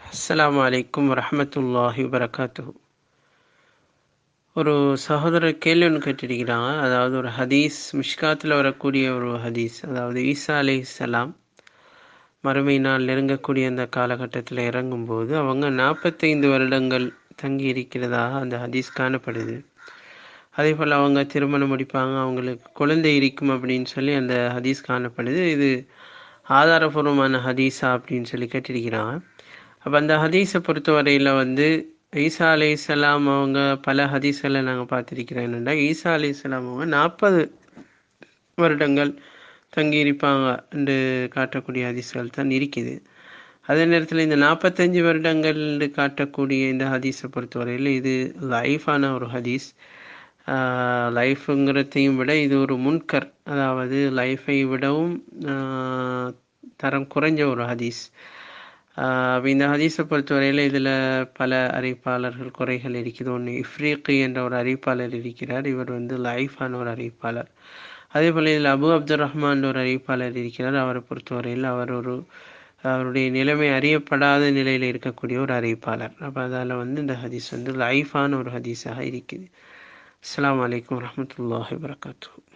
அஸ்ஸலாமு அலைக்கும் வரஹமத்துல்லாஹி வபரகாத்துஹு ஒரு சகோதரர் கேள்வி ஒன்று கேட்டிருக்கிறாங்க அதாவது ஒரு ஹதீஸ் மிஷ்காத்தில் வரக்கூடிய ஒரு ஹதீஸ் அதாவது ஈசா அலை சலாம் மறுமை நாள் நெருங்கக்கூடிய அந்த காலகட்டத்தில் இறங்கும்போது அவங்க நாற்பத்தைந்து வருடங்கள் தங்கி இருக்கிறதாக அந்த ஹதீஸ் காணப்படுது அதே போல் அவங்க திருமணம் முடிப்பாங்க அவங்களுக்கு குழந்தை இருக்கும் அப்படின்னு சொல்லி அந்த ஹதீஸ் காணப்படுது இது ஆதாரபூர்வமான ஹதீஸா அப்படின்னு சொல்லி கேட்டிருக்கிறாங்க அப்போ அந்த ஹதீஸை பொறுத்தவரையில் வந்து ஈசா அலி இஸ்லாம் அவங்க பல ஹதீஸ்களை நாங்கள் பார்த்துருக்கிறோம் என்னென்னா ஈசா அலி இஸ்லாம் அவங்க நாற்பது வருடங்கள் தங்கியிருப்பாங்க என்று காட்டக்கூடிய ஹதீஸ்கள் தான் இருக்குது அதே நேரத்தில் இந்த நாற்பத்தஞ்சு வருடங்கள் காட்டக்கூடிய இந்த ஹதீஸை பொறுத்தவரையில் இது லைஃபான ஒரு ஹதீஸ் லைஃபுங்கிறதையும் விட இது ஒரு முன்கர் அதாவது லைஃபை விடவும் தரம் குறைஞ்ச ஒரு ஹதீஸ் இந்த ஹதீஸை பொறுத்தவரையில் இதில் பல அறிவிப்பாளர்கள் குறைகள் இருக்குது ஒன்று இஃப்ரீக்கி என்ற ஒரு அறிவிப்பாளர் இருக்கிறார் இவர் வந்து லைஃபான ஒரு அறிவிப்பாளர் அதே போல் இதில் அபு அப்துல் ரஹ்மான் ஒரு அறிவிப்பாளர் இருக்கிறார் அவரை பொறுத்தவரையில் அவர் ஒரு அவருடைய நிலைமை அறியப்படாத நிலையில் இருக்கக்கூடிய ஒரு அறிவிப்பாளர் அப்போ அதால் வந்து இந்த ஹதீஸ் வந்து லைஃபான ஒரு ஹதீஸாக இருக்குது அஸ்லாம் வலைக்கம் வரமத்துல்லாஹி வரகாத்தூ